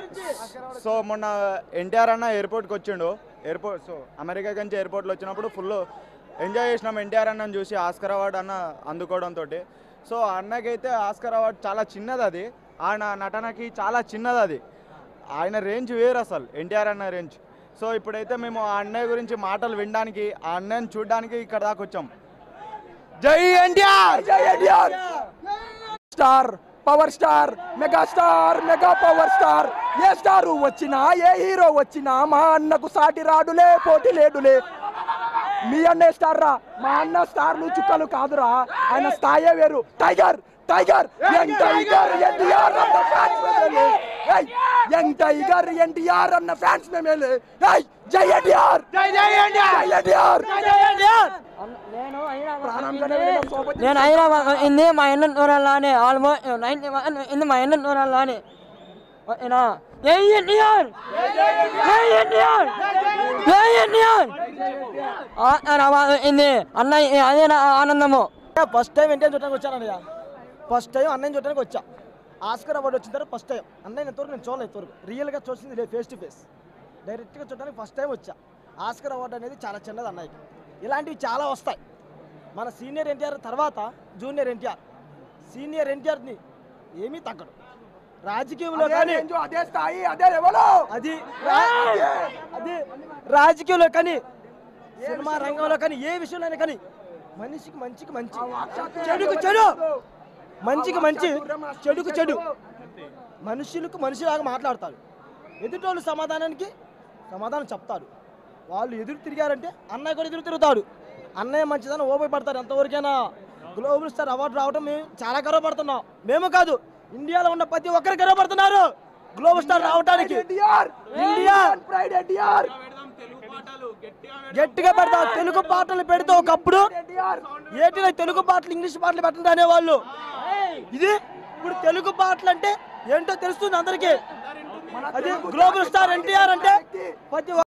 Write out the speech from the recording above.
so మొన్న ఎన్టీఆర్ అన్న ఎయిర్పోర్ట్కి వచ్చిండు ఎయిర్పోర్ట్ సో అమెరికా నుంచి ఎయిర్పోర్ట్లో వచ్చినప్పుడు ఫుల్ ఎంజాయ్ చేసినాం ఎన్టీఆర్ అన్నని చూసి ఆస్కర్ అవార్డు అన్న అందుకోవడంతో సో అన్నకైతే ఆస్కర్ అవార్డు చాలా చిన్నది అది ఆయన నటనకి చాలా చిన్నది అది ఆయన రేంజ్ వేరు అసలు ఎన్టీఆర్ అన్న రేంజ్ సో ఇప్పుడైతే మేము ఆ అన్నయ్య గురించి మాటలు వినడానికి ఆ అన్నయ్యని చూడడానికి ఇక్కడ దాకా వచ్చాం జై ఎన్టీఆర్ జై NTR star power star mega star mega power star ఏ స్టార్ వచ్చినా ఏ హీరో వచ్చినా మా అన్నకు సాటి రాడులే పోటీ లేడులే మీ అన్నే స్టార్ రా మా అన్న స్టార్లు చుక్కలు కాదురా ఆయన స్థాయే వేరు tiger tiger young tiger NTR అన్న ఫ్యాన్స్ మేమేలే ఏయ్ యంగ్ టైగర్ ఎన్టీఆర్ అన్న ఫ్యాన్స్ మేమేలే ఏయ్ జై ఎన్టీఆర్ జై జై ఎన్టీఆర్ జై ఎన్టీఆర్ నేను ప్రాణంగానే వెళ్ళిన సోపతి నేను హైదరాబాద్ ఇంది మా ఎన్న నూరాలని ఆల్మోస్ట్ నైన్ ఇంది మా ఎన్న నూరాలని ఏనా జై ఎన్టీఆర్ జై ఎన్టీఆర్ జై ఎన్టీఆర్ ఇంది అన్నయ్య అదే నా ఆనందము ఫస్ట్ టైం ఎన్టీఆర్ చూడడానికి వచ్చానన్నయ్య ఫస్ట్ టైం అన్నయ్య చూడడానికి వచ్చా ఆస్కర్ అవార్డు వచ్చిన తర్వాత ఫస్ట్ టైం అన్నయ్య ఎంతవరకు నేను చూడలేదు ఇంతవరకు రియల్గా చూసింది లేదు ఫేస్ టు ఫేస్ డైరెక్ట్గా చూడడానికి ఫస్ట్ టైం వచ్చా ఆస్కర్ అవార్డు అనేది చాలా చిన్నది అన్నయ్యకి ఇలాంటివి చాలా వస్తాయి మన సీనియర్ ఎన్టీఆర్ తర్వాత జూనియర్ ఎన్టీఆర్ సీనియర్ ఎన్టీఆర్ని ఏమీ తగ్గడు రాజకీయంలో అదే కానీ రేంజు, అదే స్థాయి అదే లెవెల్ అది రా- అది రాజకీయంలో కానీ సినిమా రంగంలో కానీ ఏ విషయంలో కానీ మనిషికి మంచికి మంచి చెడుకు చెడు మంచికి మంచి చెడుకు చెడు మనుషులకు మనిషిలాగా మాట్లాడతాడు ఎదుటోళ్ళు సమాధానానికి సమాధానం చెప్తాడు వాళ్ళు ఎదురు తిరిగారంటే అన్నయ్య కూడా ఎదురు తిరుగుతాడు అన్నయ్య మంచిదని ఓపడతారు ఎంతవరకైనా గ్లోబల్ స్టార్ అవార్డు రావడం మేము చాలా గర్వపడుతున్నాం మేము కాదు ఇండియాలో ఉన్న ప్రతి ఒక్కరు గర్వపడుతున్నారు గ్లోబల్ స్టార్ రావడానికి ఎన్టీఆర్ ఇండియా ప్రైడ్ ఎన్టీఆర్ గట్టిగా పెడతా తెలుగు పాటలు పెడితే ఒకప్పుడు ఎన్టీఆర్ ఏటీలో తెలుగు పాటలు ఇంగ్లీష్ పాటలు పెట్టండి అనేవాళ్ళు ఇది ఇప్పుడు తెలుగు పాటలు అంటే ఏంటో తెలుస్తుంది అందరికీ అది గ్లోబల్ స్టార్ ఎన్టీఆర్ అంటే ప్రతి